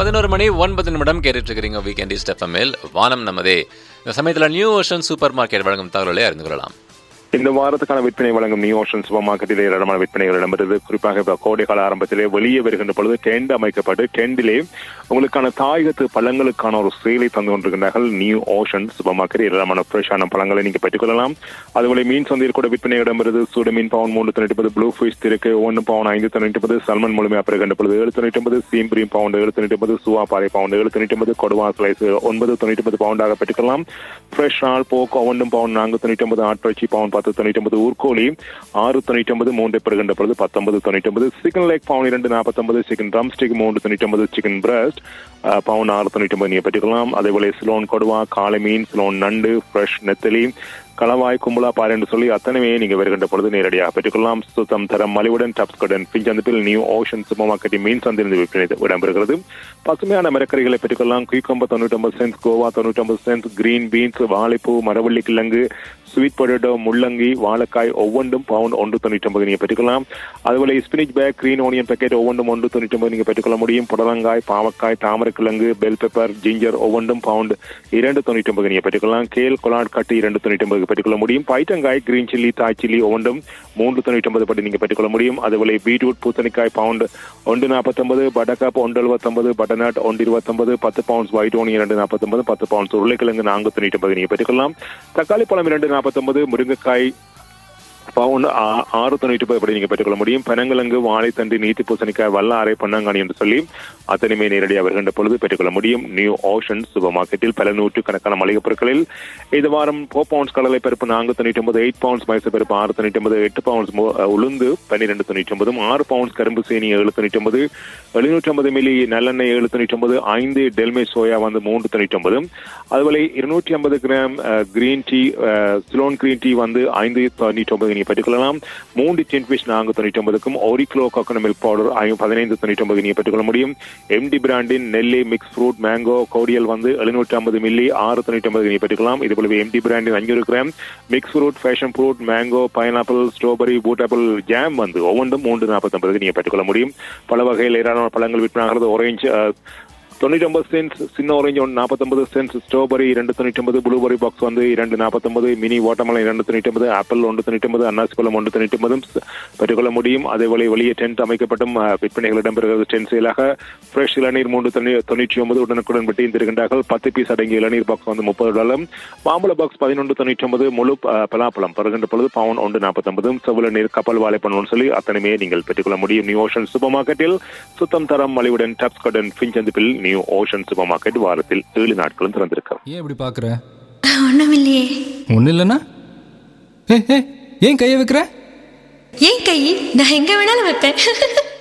பதினோரு மணி ஒன்பது நிமிடம் கேட்டுட்டு இருக்கிறீங்க வீக்கெண்ட் ஈஸ்ட் எஃப்எம்எல் வானம் நமதே இந்த சமயத்தில் நியூ ஓஷன் சூப்பர் மார்க்கெட் வழங்கும் தகவல்களை அறிந்து கொள்ளலாம் இந்த வாரத்துக்கான விற்பனை வழங்கும் நியூ ஓஷன் சூப்பர் மார்க்கெட்டில் ஏராளமான விற்பனைகள் இடம்பெற்றது குறிப்பாக இப்போ கோடை கால ஆரம்பத்திலே வெளியே வருகின்ற பொழுது டெண்ட் அமைக்கப்பட்டு டெண்டிலே உங்களுக்கான தாயகத்து பழங்களுக்கான ஒரு சேலை தந்து கொண்டிருக்கின்றார்கள் நியூ ஓஷன் சூப்பர் மார்க்கெட் ஏராளமான ஃப்ரெஷ்ஷான பழங்களை நீங்க பெற்றுக்கொள்ளலாம் அதுபோல மீன் சந்தையில் கூட விற்பனை இடம்பெறுது சுடு மீன் பவுன் மூன்று தொண்ணூற்றி ஒன்பது ப்ளூ ஃபிஷ் திருக்கு ஒன்று பவுன் ஐந்து தொண்ணூற்றி ஒன்பது சல்மன் முழுமையாக பெறுகின்ற பொழுது ஏழு தொண்ணூற்றி ஒன்பது சீம்பிரி பவுண்ட் ஏழு தொண்ணூற்றி ஒன்பது சுவா பாறை பவுண்ட் ஏழு தொண்ணூற்றி ஒன்பது கொடுவா ஸ்லைஸ் ஒன்பது தொண்ணூற்றி ஒன்பது பவுண்டாக பெற்றுக்கொள்ளலாம் ஃப்ரெஷ் ஆள் போக்கு ஒன்றும் பவுன் நான்கு தொண்ணூற்றி ஒன்பது ஆட்டிறைச்சி பவுன் பத்து தொண்ணூற்றி ஒன்பது ஊர்கோழி ஆறு தொண்ணூற்றி ஒன்பது மூன்றை பெறுகின்ற பொழுது பத்தொன்பது தொண்ணூற்றி ஒன்பது சிக்கன் லேக் பவுன் இரண்டு நாற்பத்தொன்பது சிக்கன் ட்ரம் ஸ்டிக் மூன்று தொண்ணூற்றி ஒன்பது சிக்கன் பிரஸ்ட் பவுன் ஆறு தொண்ணூற்றி ஒன்பது நீங்கள் பெற்றுக்கலாம் அதேபோல சிலோன் கொடுவா காளை மீன் சிலோன் நண்டு ஃப்ரெஷ் நெத்தலி களவாய் கும்பலா பாரு என்று சொல்லி அத்தனையே நீங்க வருகின்ற பொழுது நேரடியாக பெற்றுக்கொள்ளலாம் சுத்தம் தரம் மலிவுடன் டாப்ஸ் கடன் பிஞ்சந்திப்பில் நியூ ஓஷன் சூப்பர் மார்க்கெட்டில் மீன் சந்தையில் விற்பனை இடம்பெறுகிறது பசுமையான மரக்கறிகளை பெற்றுக்கொள்ளலாம் குயிக்கொம்பு தொண்ணூற்றி ஒன்பது சென்ஸ் கோவா தொண்ணூற்றி ஒன்பது சென்ஸ் கிரீன் பீன்ஸ் வாழைப்பூ மரவள்ளி கிழங்கு ஸ்வீட் பொட்டேட்டோ முள்ளங்கி வாழைக்காய் ஒவ்வொன்றும் பவுண்ட் ஒன்று தொண்ணூற்றி ஒன்பது நீங்கள் பெற்றுக்கலாம் அதுபோல spinach bag green onion packet ஒவ்வொன்றும் ஒன்று தொண்ணூற்றி ஒன்பது நீங்கள் பெற்றுக்கொள்ள முடியும் புடலங்காய் பாவக்காய் தாமரைக்கிழங்கு பெல் பெப்பர் ஜிஞ்சர் ஒவ்வொன்றும் பவுண்ட் இரண்டு தொண்ணூற்றி ஒன்பது நீங்கள் பெற்றுக்கொள்ளலாம் கேல் கொலாட் கட்டு இரண்டு தொண்ணூற்றி ஒன்பது பெற்றுக்கொள்ள முடியும் பைட்டங்காய் கிரீன் சில்லி தாய் சில்லி ஒவ்வொன்றும் மூன்று தொண்ணூற்றி ஒன்பது படி நீங்கள் பெற்றுக்கொள்ள முடியும் அதுபோல பீட்ரூட் பூசணிக்காய் பவுண்ட் ஒன்று நாற்பத்தொன்பது பட்டக்காப் ஒன்று எழுபத்தொன்பது பட்டநாட் ஒன்று இருபத்தொன்பது பத்து பவுண்ட்ஸ் ஒயிட் ஓனியன் இரண்டு நாற்பத்தொன்பது பத்து பவுண்ட்ஸ் உருளைக்கிழங்கு நான்கு தொண்ணூற்றி ஒன்பது நீங்கள் பெற்றுக்கொள்ளலாம் தக்காளி பழம் இரண்டு நாற்பத்தொன்பது முருங்கைக்காய் பவுன் ஆறு தொண்ணூற்றி ஒன்பது படி நீங்க பெற்றுக்கொள்ள முடியும் பனங்கிழங்கு வாழைத்தண்டு நீத்தி பூசணிக்காய் வல்லாரை பொன்னாங்கானி என்று சொல்லி அத்தனையுமே நேரடியாக வருகின்ற பொழுது பெற்றுக்கொள்ள முடியும் நியூ ஓஷன் சூப்பர் மார்க்கெட்டில் பல நூற்று கணக்கான மளிகை பொருட்களில் இந்த வாரம் ஃபோர் பவுண்ட்ஸ் கடலை பருப்பு நான்கு தொண்ணூற்றி ஒன்பது எயிட் பவுண்ட்ஸ் மைசூர் பருப்பு ஆறு தொண்ணூற்றி ஒன்பது எட்டு பவுண்ட்ஸ் உளுந்து பன்னிரெண்டு தொண்ணூற்றி ஒன்பதும் ஆறு பவுண்ட்ஸ் கரும்பு சீனி ஏழு தொண்ணூற்றி ஒன்பது எழுநூற்றி ஐம்பது மில்லி நல்லெண்ணெய் ஏழு தொண்ணூற்றி ஒன்பது ஐந்து டெல்மே சோயா வந்து மூன்று தொண்ணூற்றி ஒன்பது அதுபோல இருநூற்றி ஐம்பது gram green tea Ceylon green tea வந்து ஐந்து தொண்ணூற்றி ஒன்பது நீங்க பெற்றுக்கொள்ளலாம் மூன்று டென் ஃபிஷ் நான்கு தொண்ணூற்றி ஒன்பதுக்கும் ஒரு கிலோ கோகோனட் மில்க் பவுடர் பதினைந்து தொண்ணூற்றி ஒன்பது நீங்க பெற்றுக்கொள்ள முடியும் எம்டி பிராண்டின் நெல்லி மிக்ஸ் ஃப்ரூட் மேங்கோ கோடியல் வந்து எழுநூற்றி ஐம்பது மில்லி ஆறு தொண்ணூற்றி ஒன்பது நீங்க பெற்றுக்கலாம் இது போலவே எம்டி பிராண்டின் அஞ்சூறு gram mix fruit passion fruit mango pineapple strawberry wood apple jam வந்து ஒவ்வொன்றும் மூன்று நாற்பத்தொன்பது நீங்க பெற்றுக்கொள்ள முடியும் பல வகையில் ஏராளமான பழங்கள் விற்பனாகிறது ஆரஞ்சு தொண்ணூற்றி ஒன்பது சென்ஸ் சின்ன ஆரஞ்சு ஒன்று நாற்பத்தொன்பது சென்ஸ் ஸ்ட்ராபெரி இரண்டு தொண்ணூற்றி ஒன்பது ப்ளூபெரி பாக்ஸ் வந்து இரண்டு நாற்பத்தொன்பது மினி வாட்டர்மலன் இரண்டு தொண்ணூற்றி ஒன்பது ஆப்பிள் ஒன்று தொண்ணூற்றி ஒன்பது அன்னாசி பழம் ஒன்று தொண்ணூற்றி ஒன்பதும் பெற்றுக்கொள்ள முடியும் அதேபோல வெளியே டென்ட் அமைக்கப்பட்டும் விற்பனைகள் இடம்பெறுகிறது டென்ட் செயலாக ஃப்ரெஷ் இளநீர் மூன்று தொண்ணூற்றி ஒன்பது உடனுக்குடன் வெட்டி இருக்கின்றார்கள் பத்து பீஸ் அடங்கிய இளநீர் பாக்ஸ் வந்து முப்பது டாலர் மாம்பழ பாக்ஸ் பதினொன்று தொண்ணூற்றி ஒன்பது முழு பலாப்பழம் பெறுகின்ற பொழுது பவுன் ஒன்று நாற்பத்தொன்பதும் செவ்வள நீர் கப்பல் வாழைப்பழம் சொல்லி அத்தனையுமே நீங்கள் பெற்றுக்கொள்ள முடியும் நியூ ஓஷன் சூப்பர் மார்க்கெட்டில் சுத்தம் தரம் மலிவுடன் டாப்ஸ் கடன் பிஞ்சந்திப்பில் நியூ ஓஷன் சூப்பர் மார்க்கெட் வாரத்தில் ஏழு நாட்களும் திறந்திருக்கும் ஏன் இப்படி பாக்குற ஒண்ணுமில்லையே ஒண்ணு இல்லைன்னா ஏ ஏ ஏன் கையை வைக்கிற ஏன் கை நான் எங்க வேணாலும் வைப்பேன்